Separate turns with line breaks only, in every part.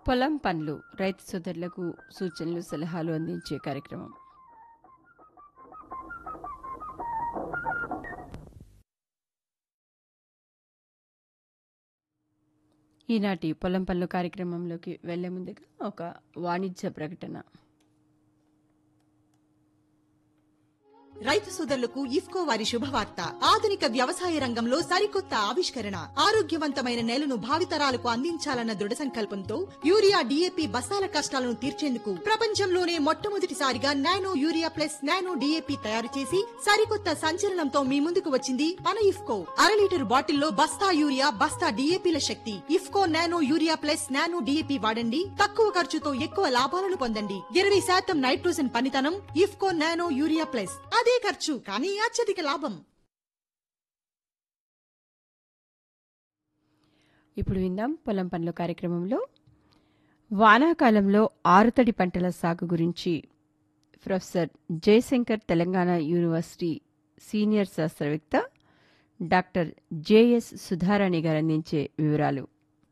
పొలం పనులు రైతు సోదరులకు సూచనలు సలహాలు అందించే కార్యక్రమం ఈనాటి పొలం పనులు కార్యక్రమంలోకి వెళ్లే ముందుగా ఒక వాణిజ్య ప్రకటన
రైతు సోదరులకు ఇఫ్కో వారి శుభవార్త ఆధునిక వ్యవసాయ రంగంలో సరికొత్త ఆవిష్కరణ ఆరోగ్యవంతమైన నేలను భావితరాలకు అందించాలన్న దృఢ సంకల్పంతో యూరియా డిఏపి బస్తాల కష్టాలను తీర్చేందుకు ప్రపంచంలోనే మొట్టమొదటిసారిగా nano urea plus nano DAP తయారు చేసి సరికొత్త సంచలనంతో మీ ముందుకు వచ్చింది మన ఇఫ్కో అర లీటర్ బాటిల్లో బస్తా యూరియా బస్తా డిఏపిల శక్తి IFFCO nano urea plus nano DAP వాడండి తక్కువ ఖర్చుతో ఎక్కువ లాభాలను పొందండి ఇరవై శాతం నైట్రోజన్ పనితనం ఇఫ్కో నానో యూరియా ప్లస్ అదే ఖర్చు కానీ అత్యధిక లాభం
ఇప్పుడు విందాం పొలం పనులు కార్యక్రమంలో వానాకాలంలో ఆరుతడి పంటల సాగు గురించి professor Jayashankar Telangana university senior శాస్త్రవేత్త డాక్టర్ జేఎస్ సుధారాణి గారు అందించే వివరాలు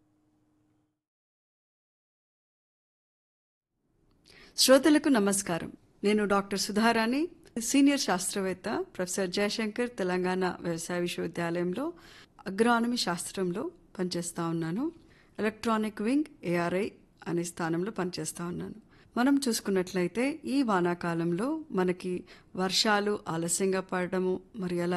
శ్రోతలకు నమస్కారం నేను డాక్టర్ సుధారాణి సీనియర్ శాస్త్రవేత్త ప్రొఫెసర్ జయశంకర్ తెలంగాణ వ్యవసాయ విశ్వవిద్యాలయంలో అగ్రానమీ శాస్త్రంలో పనిచేస్తా ఉన్నాను ఎలక్ట్రానిక్ వింగ్ ఏఆర్ఐ అనే స్థానంలో పనిచేస్తా ఉన్నాను మనం చూసుకున్నట్లయితే ఈ వానాకాలంలో మనకి వర్షాలు ఆలస్యంగా పడడము మరి అలా